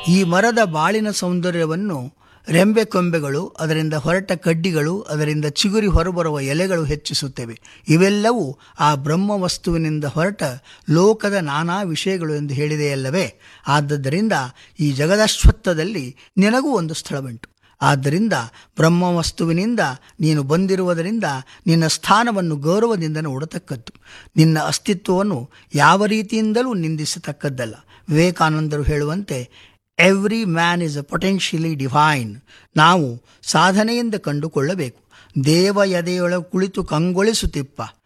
ಈ ಮರದ ಬಾಳಿನ ಸೌಂದರ್ಯವನ್ನು ರೆಂಬೆ ಕೊಂಬೆಗಳು ಅದರಿಂದ ಹೊರಟ ಕಡ್ಡಿಗಳು ಅದರಿಂದ ಚಿಗುರಿ ಹೊರಬರುವ ಎಲೆಗಳು ಹೆಚ್ಚಿಸುತ್ತವೆ ಇವೆಲ್ಲವೂ ಆ ಬ್ರಹ್ಮ ವಸ್ತುವಿನಿಂದ ಹೊರಟ ಲೋಕದ ನಾನಾ ವಿಷಯಗಳು ಎಂದು ಹೇಳಿದೆಯಲ್ಲವೇ ಆದದ್ದರಿಂದ ಈ ಜಗದಶ್ವತ್ಥದಲ್ಲಿ ನಿನಗೂ ಒಂದು ಸ್ಥಳವುಂಟು ಆದ್ದರಿಂದ ಬ್ರಹ್ಮವಸ್ತುವಿನಿಂದ ನೀನು ಬಂದಿರುವುದರಿಂದ ನಿನ್ನ ಸ್ಥಾನವನ್ನು ಗೌರವದಿಂದ ನೋಡತಕ್ಕದ್ದು ನಿನ್ನ ಅಸ್ತಿತ್ವವನ್ನು ಯಾವ ರೀತಿಯಿಂದಲೂ ನಿಂದಿಸತಕ್ಕದ್ದಲ್ಲ ವಿವೇಕಾನಂದರು ಹೇಳುವಂತೆ every man is a potentially divine ನಾವು ಸಾಧನೆಯಿಂದ ಕಂಡುಕೊಳ್ಳಬೇಕು ದೇವ ಎದೆಯೊಳ ಕುಳಿತು ಕಂಗೊಳಿಸುತ್ತಿಪ್ಪ